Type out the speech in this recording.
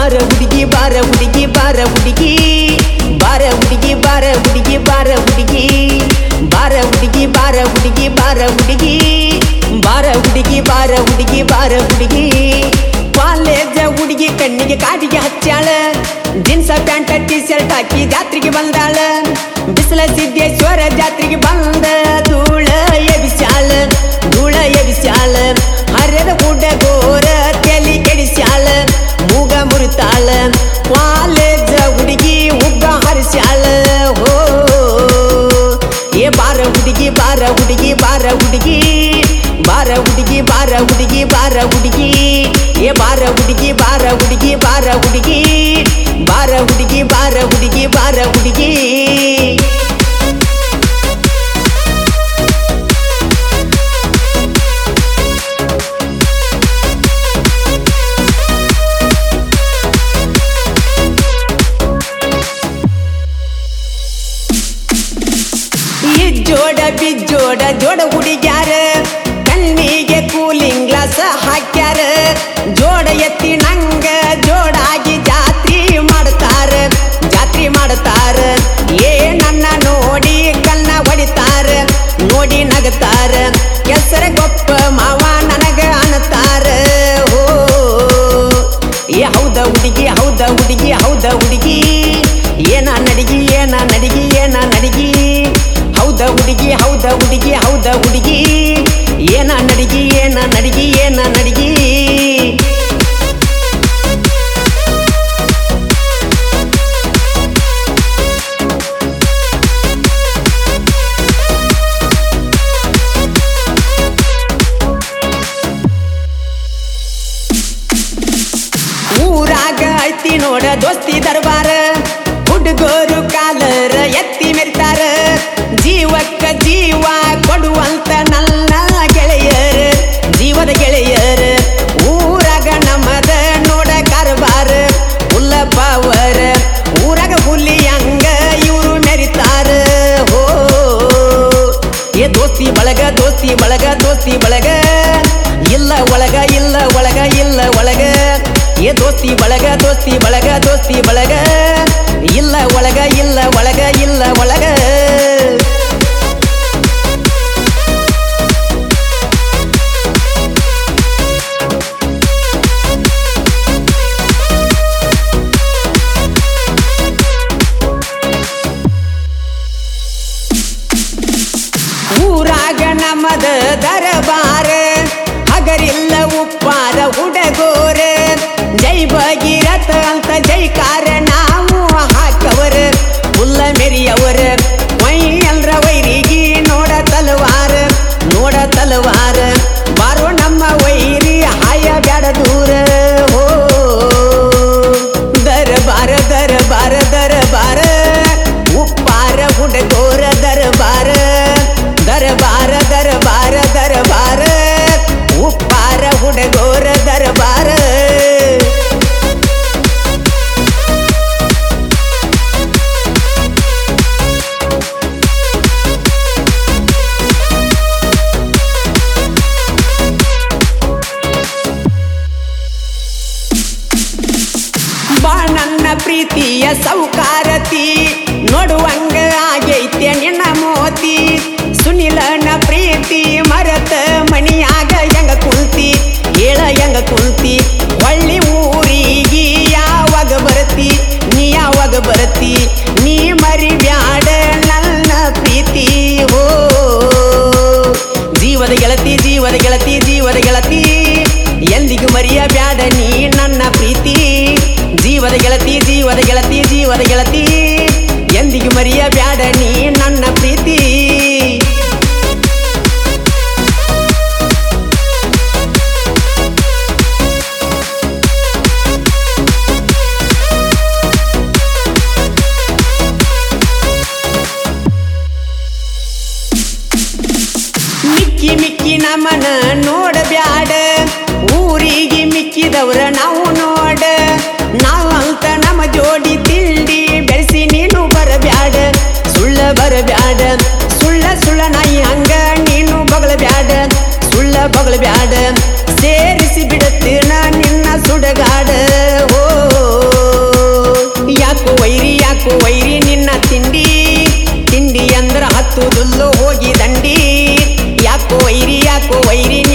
ಬಾರ ಹುಡುಗಿ ಬಾರ ಹುಡುಗಿ ಬಾರ ಹುಡುಗಿ ಬಾರ ಹುಡುಗಿ ಬಾರ ಹುಡುಗಿ ಬಾರ ಹುಡುಗಿ ಬಾರ ಹುಡುಗಿ ಬಾರ ಹುಡುಗಿ ಬಾರ ಹುಡುಗಿ ಬಾರ ಹುಡುಗಿ ಬಾರ ಹುಡುಗಿ ಬಾರ ಹುಡುಗಿ ಕಾಲೇಜ ಹುಡುಗಿ ಕಣ್ಣಿಗೆ ಕಾಡಿಗೆ ಹಚ್ಚಾಳ ಜೀನ್ಸ ಪ್ಯಾಂಟ್ ಟಿ ಶರ್ಟ್ ಹಾಕಿ ಜಾತ್ರೆಗೆ ಬಂದಾಳ ಬಿಸಿಲ ಸಿದ್ದೇಶ್ವರ ಜಾತ್ರೆಗೆ ಬಂದ ಧೂಳ ಎಬಿಸ್ಯಾಳ ಧೂಳ ಎಬಿಸ್ಯಾಳ ಹರಿದ ಹುಡುಗೋರ ತಲಿ ಕೆಡಿಸ್ಯಾಳ ಮೂಗ ಮುರಿತಾಳ ಕಾಲೇಜ ಹುಡುಗಿ ಉಗ್ಗ ಹರಿಸ್ಯಾಳ ಹೋ ಏ ಬಾರ ಹುಡುಗಿ ಬಾರ ಹುಡುಗಿ ಬಾರ ಹುಡುಗಿ ಬಾರ ಹುಡುಗಿ ಬಾರ ಹುಡುಗಿ ಬಾರ ಹುಡುಗಿ ಏ ಬಾರ ಹುಡುಗಿ ಬಾರ ಹುಡುಗಿ ಬಾರ ಹುಡುಗಿ ಬಾರ ಹುಡುಗಿ ಬಾರ ಹುಡುಗಿ ಬಾರ ಹುಡುಗಿ ಈ ಜೋಡ ಬಿಜ್ಜೋಡ ಜೋಡ ಹುಡುಗ್ಯಾರ ಕಣ್ಣಿಗೆ ಕೂಲಿಂಗ್ ಗ್ಲಾಸ್ ಹಾಕ್ಯಾರ ಜೋಡ ಎತ್ತಿ ನಂಗ ಜೋಡಾಗಿ ಜಾತ್ರಿ ಮಾಡ್ತಾರ ಜಾತ್ರಿ ಮಾಡ್ತಾರ ಏ ನನ್ನ ನೋಡಿ ಕಣ್ಣ ಹೊಡಿತಾರ ನೋಡಿ ನಗತಾರ ಹೆಸರ ಗೊಪ್ಪ ಮಾವ ನನಗ ಅನ್ನತಾರ ಓ ಏ ಹೌದ ಹುಡುಗಿ ಹೌದ ಹುಡುಗಿ ಹೌದ ಹುಡುಗಿ ಏನ ನಡಿಗಿ ಏನ ನಡಿಗಿ ಏನ ನಡಿಗಿ ಹೌದ ಹುಡುಗಿ ಹೌದ ಹುಡುಗಿ ಹೌದ ಹುಡುಗಿ ಏನ ನಡಿಗಿ ಏನ ನಡಿಗಿ ಏನ ನಡಿಗಿ ಊರಾಗ ಐತಿ ನೋಡ ದೋಸ್ತಿ ದರ್ಬಾರ ಹುಡುಗರು ಕಾಲರ ಎತ್ತಿ ಮೆರಿತಾರ ಜೀವಕ್ಕ ಜೀವ ಕೊಡುವಂತ ನನ್ನ ಗೆಳೆಯರ ಜೀವದ ಗೆಳೆಯರ ಊರಾಗ ನಮ್ಮದ ನೋಡ ಕಾರಬಾರ ಹುಲ್ಲ ಪಾವರ ಊರಾಗ ಹುಲಿ ಹಂಗ ಇವರು ಮೆರಿತಾರ ಹೋ ಏ ದೋಸ್ತಿ ಬಳಗ ದೋಸ್ತಿ ಬಳಗ ದೋಸ್ತಿ ಬಳಗ ಇಲ್ಲ ಒಳಗ ಇಲ್ಲ ಒಳಗ ಇಲ್ಲ ಒಳಗ ಏ ದೋಸ್ತಿ ಬಳಗ ದೋಸ್ತಿ ಬಳಗ ದೋಸ್ತಿ ಬಳಗ ಇಲ್ಲ ಒಳಗ ಇಲ್ಲ ಒಳಗ ಇಲ್ಲ ಒಳಗ ಊರಾಗ ನಮ್ಮದ ದರಬಾರ ಹಗರಿಲ್ಲ ಉಪ್ಪಾರ ಹುಡಗೋರ ಜೈ ಭಗೀರಥ ಅಂತ ಜೈಕಾರ ನಾವು ಹಾಕವರ ಹುಲ್ಲ ಮೆರಿಯವರ ಮೈ ಎಲ್ರ ವೈರಿಗೆ ನೋಡ ತಲವಾರ ನೋಡ ತಲವಾರ ಬಾರೋ ನಮ್ಮ ವೈರಿ ಹಾಯ ಬ್ಯಾಡ ದೂರ ಹೋ ದರಬಾರ ದರಬಾರ ದರಬಾರ ಉಪ್ಪಾರ ಹುಡುಗೋರ ದರಬಾರ ದರಬಾರ ದರಬಾರ ದರಬಾರ ಉಪ್ಪಾರ ಹುಡುಗೋರ ದರಬಾರ ಬಾ ನನ್ನ ಪ್ರೀತಿಯ ಸೌಕಾರತಿ ನೋಡುವಂಗ ಆಗೈತೆ ನಿನ್ನ ಮೋತಿ ಸುನಿಲನ ಪ್ರೀತಿ ಮರತ ಮಣಿಯಾಗ ಹೆಂಗ ಕುಂತಿ ಹೇಳ ಹೆಂಗ ಕುಂತಿ ಒಳ್ಳಿ ಊರಿಗೆ ಯಾವಾಗ ಬರತಿ ನೀ ಯಾವಾಗ ಬರತಿ ನೀ ಮರಿ ಬ್ಯಾಡ ನನ್ನ ಪ್ರೀತಿ ಓ ಜೀವದ ಗೆಳತಿ ಜೀವದ ಗೆಳತಿ ಜೀವದ ಗೆಳತಿ ಎಂದಿಗೂ ಮರಿಯ ಬ್ಯಾಡ ನೀ ನನ್ನ ಪ್ರೀತಿ ಜೀವದ ಗೆಳತಿ ಜೀವದ ಗೆಳತಿ ಜೀವದ ಗೆಳತಿ ಎಂದಿಗೂ ಮರಿಯ ಬ್ಯಾಡ ನೀ ನನ್ನ ಪ್ರೀತಿ ಮಿಕ್ಕಿ ಮಿಕ್ಕಿ ನಮನ ನೋಡಬ್ಯಾಡ ಊರಿಗೆ ಮಿಕ್ಕಿದವ್ರ ನಾವು ನೋಡ ನಾವಂತ ನಮ್ಮ ಜೋಡಿ ತಿಂಡಿ ಬೆಳೆಸಿ ನೀನು ಬರಬ್ಯಾಡ ಸುಳ್ಳ ಬರಬ್ಯಾಡ ಸುಳ್ಳ ಸುಳ್ಳ ನಾಯಿ ಹಂಗ ನೀನು ಬಗಳಬ್ಯಾಡ ಸುಳ್ಳ ಬಗಳಬ್ಯಾಡ ಸೇರಿಸಿ ಬಿಡುತ್ತೇನ ನಿನ್ನ ಸುಡಗಾಡ ಓ ಯಾಕೋ ವೈರಿ